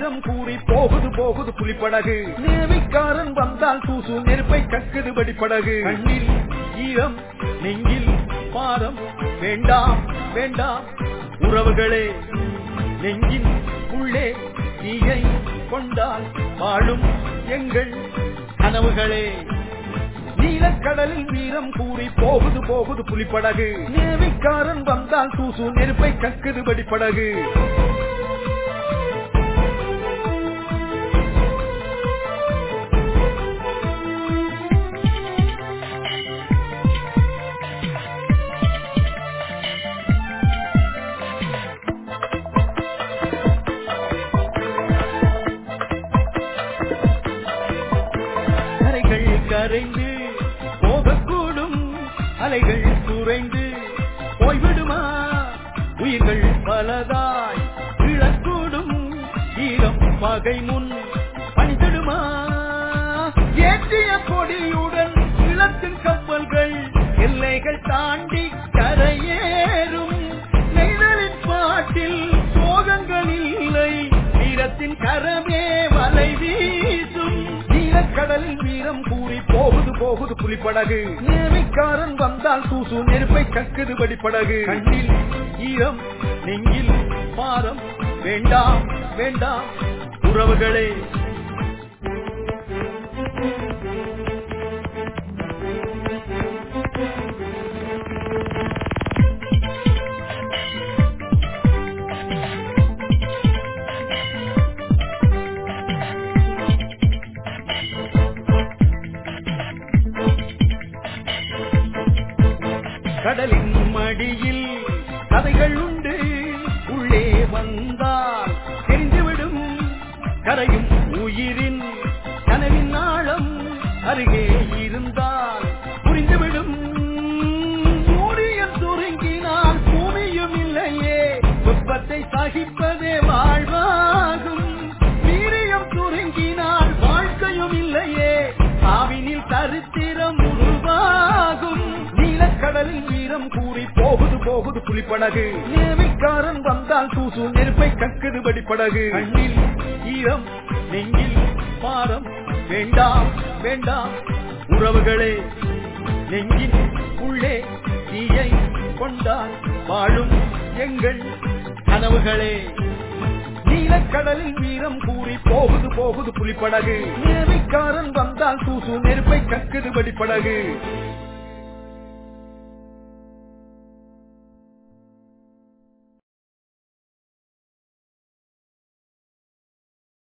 வீரம் கூறி போகுது போகுது புலிப்படகு நேவிக்காரன் வந்தால் தூசு நெருப்பை கக்குது படிப்படகு கண்ணில் ஈரம் நெஞ்சில் பாரம் வேண்டாம் வேண்டாம் உறவுகளே நெஞ்சின் உள்ளே தீயை கொண்டால் வாழும் எங்கள் கனவுகளே நீலக்கடலில் வீரம் கூறி போகுது போகுது புலிப்படகு நேவிக்காரன் வந்தால் தூசு நெருப்பை கக்குது படிப்படகு கரைகள் கரைந்து போகக்கூடும் அலைகள் குறைந்து போய்விடுமா உயிர்கள் பலதாய் இழக்கூடும் ஈரம் பகை முன் பணித்திடுமா ஏற்றிய கொடியுடன் இழக்கும் கப்பல்கள் எல்லைகள் தாண்டி கரையேறும் நெய்தலின் பாட்டில் சோகங்கள் இல்லை வீரத்தின் கரமே வலை வீசும் நீலக்கடலில் வீரம் கூறி போகுது போகுது புலிப்படகு நேவிக்காரன் வந்தால் தூசு நெருப்பை கக்குது படிப்படகு கண்ணில் ஈரம் நெஞ்சில் பாரம் வேண்டாம் வேண்டாம் உறவுகளே கடலின் மடியில் கதைகள் உண்டு உள்ளே வந்தால் தெரிந்துவிடும் கரையும் உயிரின் கனவின் ஆழம் அருகே இருந்தால் புரிந்துவிடும் சூரியன் சுருங்கினால் பூமியும் இல்லையே வெப்பத்தை சகிப்பதே வாழ்வாகும் வீரியம் சுருங்கினால் வாழ்க்கையும் இல்லையே ஆவினில் சரித்திரம் உருவாகும் நீலக்கடலில் வீரம் கூறி போகுது போகுது புலிப்படகு நேவிக்காரன் வந்தால் தூசு நெருப்பை கக்குது படிப்படகு கண்ணில் ஈரம் நெஞ்சில் பாரம் வேண்டாம் வேண்டாம் உறவுகளே நெஞ்சின் உள்ளே தீயை கொண்டால் வாழும் எங்கள் கனவுகளே நீலக்கடலில் வீரம் கூறி போகுது போகுது புலிப்படகு நேவிக்காரன் வந்தால் தூசு நெருப்பை கக்குது படிப்படகு